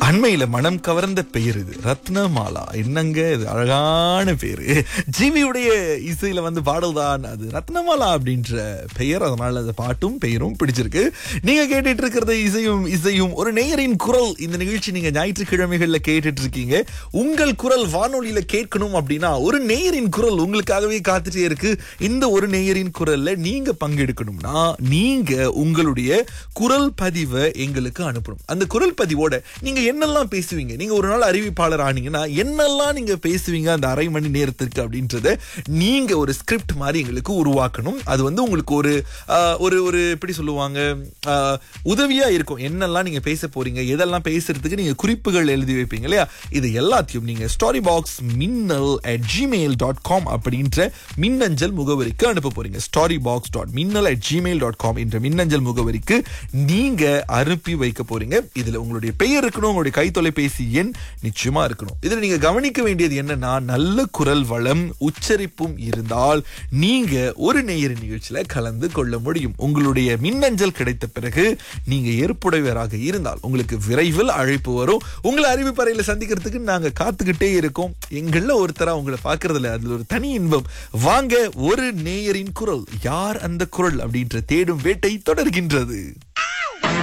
அண்மையில மனம் கவர்ந்த பெயர் இது ரத்னமாலா என்னங்க இது அழகான பேரு ஜிவியுடைய இசையில வந்து பாடல்தான் அது ரத்னமாலா அப்படின்ற பெயர் அதனால அந்த பாட்டும் பெயரும் பிடிச்சிருக்கு நீங்க கேட்டுட்டு இருக்கிறது இசையும் இசையும் ஒரு நேயரின் குரல் இந்த நிகழ்ச்சி நீங்க ஞாயிற்றுக்கிழமைகள்ல கேட்டுட்டு இருக்கீங்க உங்கள் குரல் வானொலியில கேட்கணும் அப்படின்னா ஒரு நேயரின் குரல் உங்களுக்காகவே காத்துட்டே இருக்கு இந்த ஒரு நேயரின் குரல்ல நீங்க பங்கெடுக்கணும்னா நீங்க உங்களுடைய குரல் பதிவை எங்களுக்கு அனுப்பணும் அந்த குரல் பதிவோட நீங்க என்னெல்லாம் பேசுவீங்க நீங்க ஒரு நாள் அறிவிப்பாளர் ஆனீங்கன்னா என்னெல்லாம் நீங்க பேசுவீங்க அந்த அரை மணி நேரத்திற்கு அப்படின்றத நீங்க ஒரு ஸ்கிரிப்ட் மாதிரி எங்களுக்கு உருவாக்கணும் அது வந்து உங்களுக்கு ஒரு ஆஹ், ஒரு ஒரு எப்படி சொல்லுவாங்க ஆஹ், உதவியா இருக்கும் என்னெல்லாம் நீங்க பேச போறீங்க எதெல்லாம் பேசுறதுக்கு நீங்க குறிப்புகள் எழுதி வைப்பீங்க இல்லையா இது எல்லாத்தையும் நீங்க story box Minnal at Gmail dot com அப்படின்ற மின்னஞ்சல் முகவரிக்கு அனுப்ப போறீங்க story box dot Minnal at Gmail dot com என்ற மின்னஞ்சல் முகவரிக்கு நீங்க அனுப்பி வைக்க போறீங்க இதுல உங்களுடைய பெயர் இருக்கணும் உங்களுடைய கை தொலைபேசி எண் நிச்சயமா இருக்கணும் இதுல நீங்க கவனிக்க வேண்டியது என்னன்னா நல்ல குரல் வளம் உச்சரிப்பும் இருந்தால் நீங்க ஒரு நேயர் நிகழ்ச்சியில கலந்து கொள்ள முடியும் உங்களுடைய மின்னஞ்சல் கிடைத்த பிறகு நீங்க ஏற்புடையவராக இருந்தால் உங்களுக்கு விரைவில் அழைப்பு வரும் உங்களை அறிவிப்பறையில சந்திக்கிறதுக்கு நாங்க காத்துக்கிட்டே இருக்கோம் எங்கள ஒருத்தரா உங்களை பாக்குறதுல அதுல ஒரு தனி இன்பம் வாங்க ஒரு நேயரின் குரல் யார் அந்த குரல் அப்படின்ற தேடும் வேட்டை தொடர்கின்றது